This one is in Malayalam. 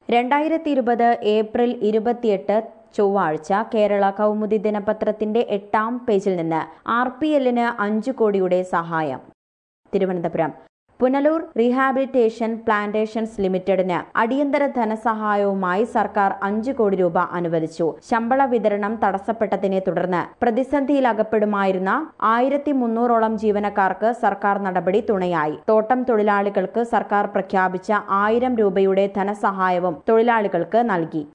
രണ്ടായിരത്തി ഇരുപത് ഏപ്രിൽ ഇരുപത്തിയെട്ട് ചൊവ്വാഴ്ച കേരള കൗമുദി ദിനപത്രത്തിന്റെ എട്ടാം പേജിൽ നിന്ന് ആർ പി എല്ലിന് അഞ്ചു കോടിയുടെ സഹായം തിരുവനന്തപുരം പുനലൂർ റീഹാബിലിറ്റേഷൻ പ്ലാന്റേഷൻസ് ലിമിറ്റഡിന് അടിയന്തര ധനസഹായവുമായി സർക്കാർ അഞ്ചു കോടി രൂപ അനുവദിച്ചു ശമ്പള വിതരണം തടസ്സപ്പെട്ടതിനെ തുടർന്ന് പ്രതിസന്ധിയിൽ അകപ്പെടുമായിരുന്ന ആയിരത്തി മുന്നൂറോളം ജീവനക്കാർക്ക് സർക്കാർ നടപടി തുണയായി തോട്ടം തൊഴിലാളികൾക്ക് സർക്കാർ പ്രഖ്യാപിച്ച ആയിരം രൂപയുടെ ധനസഹായവും തൊഴിലാളികൾക്ക് നൽകി